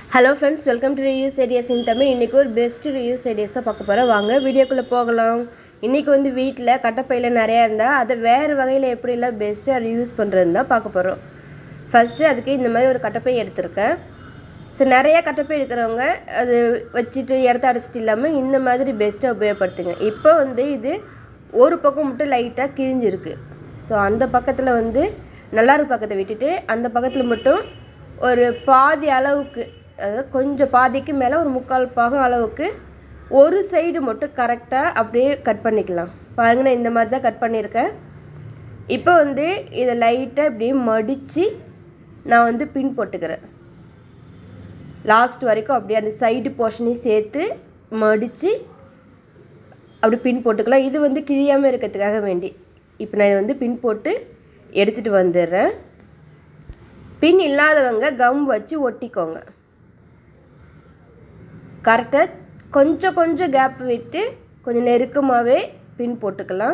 hello friends welcome to reviews ideas in Tamil இன்றைக்கி ஒரு best reviews ideas தான் பார்க்க போகிறோம் வாங்க வீடியோக்குள்ளே போகலாம் இன்றைக்கி வந்து வீட்டில் கட்டப்பையில் நிறையா இருந்தால் அதை வேறு வகையில் எப்படிலாம் பெஸ்ட்டாக ரியூஸ் பண்ணுறதுன்னு தான் பார்க்க போகிறோம் ஃபஸ்ட்டு அதுக்கு இந்த மாதிரி ஒரு கட்டப்பை எடுத்திருக்கேன் ஸோ நிறையா கட்டப்பை இருக்கிறவங்க அது வச்சுட்டு இடத்த அடைச்சிட்டு இல்லாமல் இந்த மாதிரி பெஸ்ட்டாக உபயோகப்படுத்துங்க இப்போ வந்து இது ஒரு பக்கம் மட்டும் லைட்டாக கிழிஞ்சிருக்கு ஸோ அந்த பக்கத்தில் வந்து நல்லாருக்கு பக்கத்தை விட்டுட்டு அந்த பக்கத்தில் மட்டும் ஒரு பாதி அளவுக்கு அதாவது கொஞ்சம் பாதிக்கு மேலே ஒரு முக்கால் பாகம் அளவுக்கு ஒரு சைடு மட்டும் கரெக்டாக அப்படியே கட் பண்ணிக்கலாம் பாருங்க நான் இந்த மாதிரி தான் கட் பண்ணியிருக்கேன் இப்போ வந்து இதை லைட்டாக இப்படியே மடித்து நான் வந்து பின் போட்டுக்கிறேன் லாஸ்ட் வரைக்கும் அப்படியே அந்த சைடு போர்ஷனையும் சேர்த்து மடித்து அப்படி பின் போட்டுக்கலாம் இது வந்து கிழியாமல் இருக்கிறதுக்காக வேண்டி இப்போ நான் இதை வந்து பின் போட்டு எடுத்துகிட்டு வந்துடுறேன் பின் இல்லாதவங்க கம் வச்சு ஒட்டிக்கோங்க கரெக்டாக கொஞ்சம் கொஞ்சம் கேப் விட்டு கொஞ்சம் நெருக்கமாகவே பின் போட்டுக்கலாம்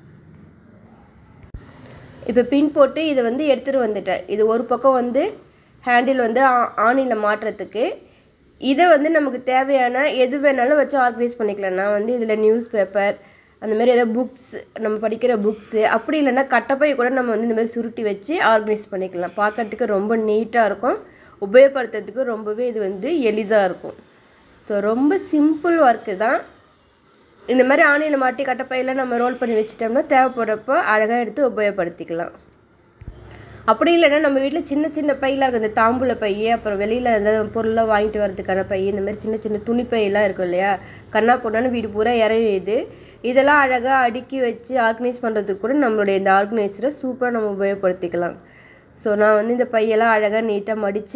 இப்போ பின் போட்டு இதை வந்து எடுத்துகிட்டு வந்துட்டேன் இது ஒரு பக்கம் வந்து ஹேண்டில் வந்து ஆணியில் மாட்டுறதுக்கு இதை வந்து நமக்கு தேவையான எது வேணாலும் வச்சு ஆர்கனைஸ் பண்ணிக்கலாம் நான் வந்து இதில் நியூஸ் பேப்பர் அந்த மாதிரி ஏதாவது புக்ஸ் நம்ம படிக்கிற புக்ஸு அப்படி இல்லைன்னா கட்டப்பை கூட நம்ம வந்து இந்த மாதிரி சுருட்டி வச்சு ஆர்கனைஸ் பண்ணிக்கலாம் பார்க்குறதுக்கு ரொம்ப நீட்டாக இருக்கும் உபயோகப்படுத்துறதுக்கு ரொம்பவே இது வந்து எளிதாக இருக்கும் ஸோ ரொம்ப சிம்பிள் ஒர்க்கு தான் இந்த மாதிரி ஆணியில் மாட்டி கட்டப்பையில் நம்ம ரோல் பண்ணி வச்சிட்டோம்னா தேவைப்படுறப்போ அழகாக எடுத்து உபயோகப்படுத்திக்கலாம் அப்படி இல்லைன்னா நம்ம வீட்டில் சின்ன சின்ன பையெலாம் இருக்கும் இந்த தாம்பூல பை அப்புறம் வெளியில் ஏதாவது பொருளாக வாங்கிட்டு வரதுக்கான பை இந்த மாதிரி சின்ன சின்ன துணி பையெல்லாம் இருக்கும் இல்லையா கண்ணா பொண்ணான்னு வீடு பூரா இறையுது இதெல்லாம் அழகாக அடுக்கி வச்சு ஆர்கனைஸ் பண்ணுறதுக்கு கூட நம்மளுடைய இந்த ஆர்கனைசரை சூப்பராக நம்ம உபயோகப்படுத்திக்கலாம் ஸோ நான் வந்து இந்த பையெல்லாம் அழகாக நீட்டாக மடித்து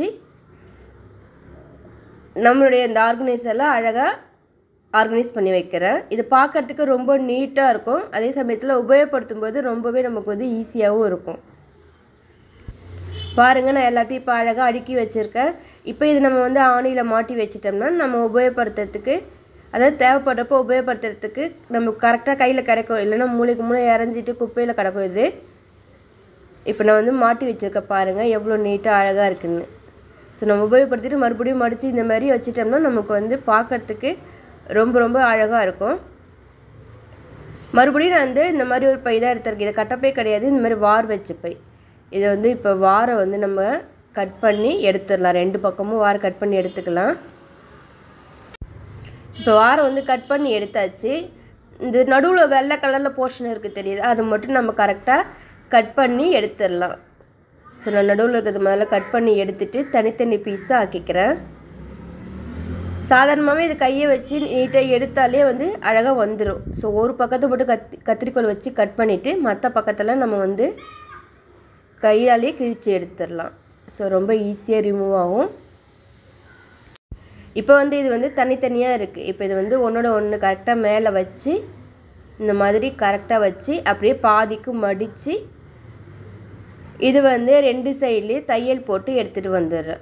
நம்மளுடைய இந்த ஆர்கனைசரில் அழகாக ஆர்கனைஸ் பண்ணி வைக்கிறேன் இது பார்க்குறதுக்கு ரொம்ப நீட்டாக இருக்கும் அதே சமயத்தில் உபயோகப்படுத்தும் போது ரொம்பவே நமக்கு வந்து ஈஸியாகவும் இருக்கும் பாருங்கள் நான் எல்லாத்தையும் இப்போ அழகாக அடுக்கி வச்சுருக்கேன் இப்போ இது நம்ம வந்து ஆணியில் மாட்டி வச்சிட்டோம்னா நம்ம உபயோகப்படுத்துறதுக்கு அதாவது தேவைப்படுறப்போ உபயோகப்படுத்துறதுக்கு நமக்கு கரெக்டாக கையில் கிடைக்கும் இல்லைன்னா மூளைக்கு மூளை இறஞ்சிட்டு குப்பையில் கிடக்கும் இது இப்போ நான் வந்து மாட்டி வச்சுருக்கேன் பாருங்கள் எவ்வளோ நீட்டாக அழகாக இருக்குன்னு ஸோ நம்ம உபயோகப்படுத்திட்டு மறுபடியும் மடித்து இந்த மாதிரி வச்சிட்டோம்னா நமக்கு வந்து பார்க்குறதுக்கு ரொம்ப ரொம்ப அழகாக இருக்கும் மறுபடியும் நான் வந்து இந்த மாதிரி ஒரு பை தான் எடுத்திருக்கேன் இது கட்டப்பை கிடையாது இந்த மாதிரி வார் வச்ச பை இதை வந்து இப்போ வாரை வந்து நம்ம கட் பண்ணி எடுத்துடலாம் ரெண்டு பக்கமும் வாரை கட் பண்ணி எடுத்துக்கலாம் இப்போ வாரம் வந்து கட் பண்ணி எடுத்தாச்சு இந்த நடுவில் வெள்ளை கலரில் போர்ஷன் இருக்குது தெரியுது அதை மட்டும் நம்ம கரெக்டாக கட் பண்ணி எடுத்துடலாம் ஸோ நான் நடுவில் இருக்கிறது முதல்ல கட் பண்ணி எடுத்துட்டு தனித்தனி பீஸாக ஆக்கிக்கிறேன் சாதாரணமாகவே இது கையை வச்சு நீட்டாக எடுத்தாலே வந்து அழகாக வந்துடும் ஸோ ஒரு பக்கத்தை மட்டும் கத்தி கத்திரிக்கோல் வச்சு கட் பண்ணிவிட்டு மற்ற பக்கத்தில் நம்ம வந்து கையாலே கிழித்து எடுத்துடலாம் ஸோ ரொம்ப ஈஸியாக ரிமூவ் ஆகும் இப்போ வந்து இது வந்து தனித்தனியாக இருக்குது இப்போ இது வந்து ஒன்றோட ஒன்று கரெக்டாக மேலே வச்சு இந்த மாதிரி கரெக்டாக வச்சு அப்படியே பாதிக்கு மடித்து இது வந்து ரெண்டு சைட்லேயும் தையல் போட்டு எடுத்துகிட்டு வந்துடுறேன்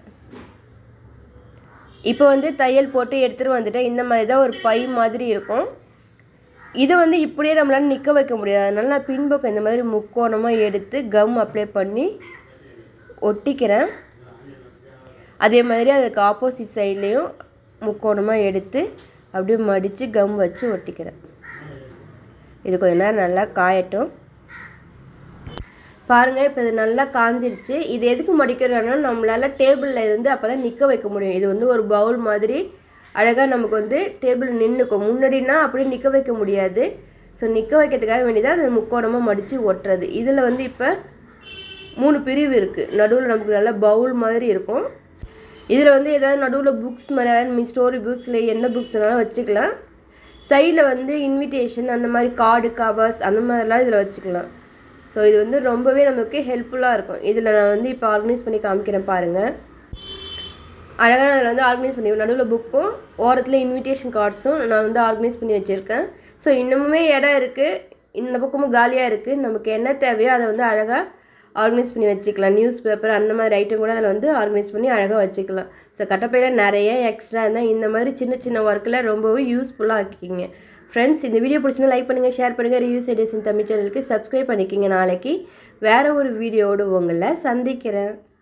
இப்போ வந்து தையல் போட்டு எடுத்துகிட்டு வந்துட்டேன் இந்த மாதிரி தான் ஒரு பை மாதிரி இருக்கும் இதை வந்து இப்படியே நம்மளால் நிற்க வைக்க முடியாது அதனால நான் பின்பக்கம் இந்த மாதிரி முக்கோணமாக எடுத்து கம் அப்ளை பண்ணி ஒட்டிக்கிறேன் அதே மாதிரி அதுக்கு ஆப்போசிட் சைட்லேயும் முக்கோணமாக எடுத்து அப்படியே மடித்து கம் வச்சு ஒட்டிக்கிறேன் இது கொஞ்ச நேரம் நல்லா காயட்டும் பாருங்கள் இப்போ இது நல்லா காஞ்சிருச்சு இது எதுக்கு மடிக்கிறோன்னா நம்மளால் டேபிளில் இருந்து அப்போ தான் நிற்க வைக்க முடியும் இது வந்து ஒரு பவுல் மாதிரி அழகாக நமக்கு வந்து டேபிள் நின்றுக்கும் முன்னாடினா அப்படியே நிற்க வைக்க முடியாது ஸோ நிற்க வைக்கிறதுக்காக வேண்டியதான் அது முக்கோணமாக மடித்து ஒட்டுறது இதில் வந்து இப்போ மூணு பிரிவு இருக்குது நடுவில் நமக்கு நல்லா பவுல் மாதிரி இருக்கும் இதில் வந்து ஏதாவது நடுவில் புக்ஸ் மாதிரி ஏதாவது ஸ்டோரி புக்ஸில் என்ன புக்ஸ் வேணாலும் வச்சுக்கலாம் சைடில் வந்து இன்விடேஷன் அந்த மாதிரி கார்டு கவர்ஸ் அந்த மாதிரிலாம் இதில் வச்சுக்கலாம் ஸோ இது வந்து ரொம்பவே நமக்கு ஹெல்ப்ஃபுல்லாக இருக்கும் இதில் நான் வந்து இப்போ ஆர்கனைஸ் பண்ணி காமிக்கிறேன் பாருங்கள் அழகாக நான் அதில் வந்து ஆர்கனைஸ் பண்ணி நடுவில் புக்கும் ஓரத்தில் இன்விடேஷன் கார்ட்ஸும் நான் வந்து ஆர்கனைஸ் பண்ணி வச்சுருக்கேன் ஸோ இன்னமுமே இடம் இருக்குது இந்த பக்கமும் காலியாக இருக்குது நமக்கு என்ன தேவையோ அதை வந்து அழகாக ஆர்கனைஸ் பண்ணி வச்சுக்கலாம் நியூஸ் பேப்பர் அந்த மாதிரி ஐட்டம் கூட அதில் வந்து ஆர்கனைஸ் பண்ணி அழகாக வச்சுக்கலாம் ஸோ கட்டப்பையில் நிறைய எக்ஸ்ட்ரா இருந்தால் இந்த மாதிரி சின்ன சின்ன ஒர்க்கில் ரொம்பவே யூஸ்ஃபுல்லாக ஆக்கிக்கிங்க ஃப்ரெண்ட்ஸ் இந்த வீடியோ பிடிச்சிருந்தா லைக் பண்ணுங்கள் ஷேர் பண்ணுங்கள் ரிவ்யூஸ் எடிசன் தமிழ் சேனலுக்கு சப்ஸ்கிரைப் பண்ணிக்கிங்க நாளைக்கு வேறு ஒரு வீடியோடு உங்களை சந்திக்கிறேன்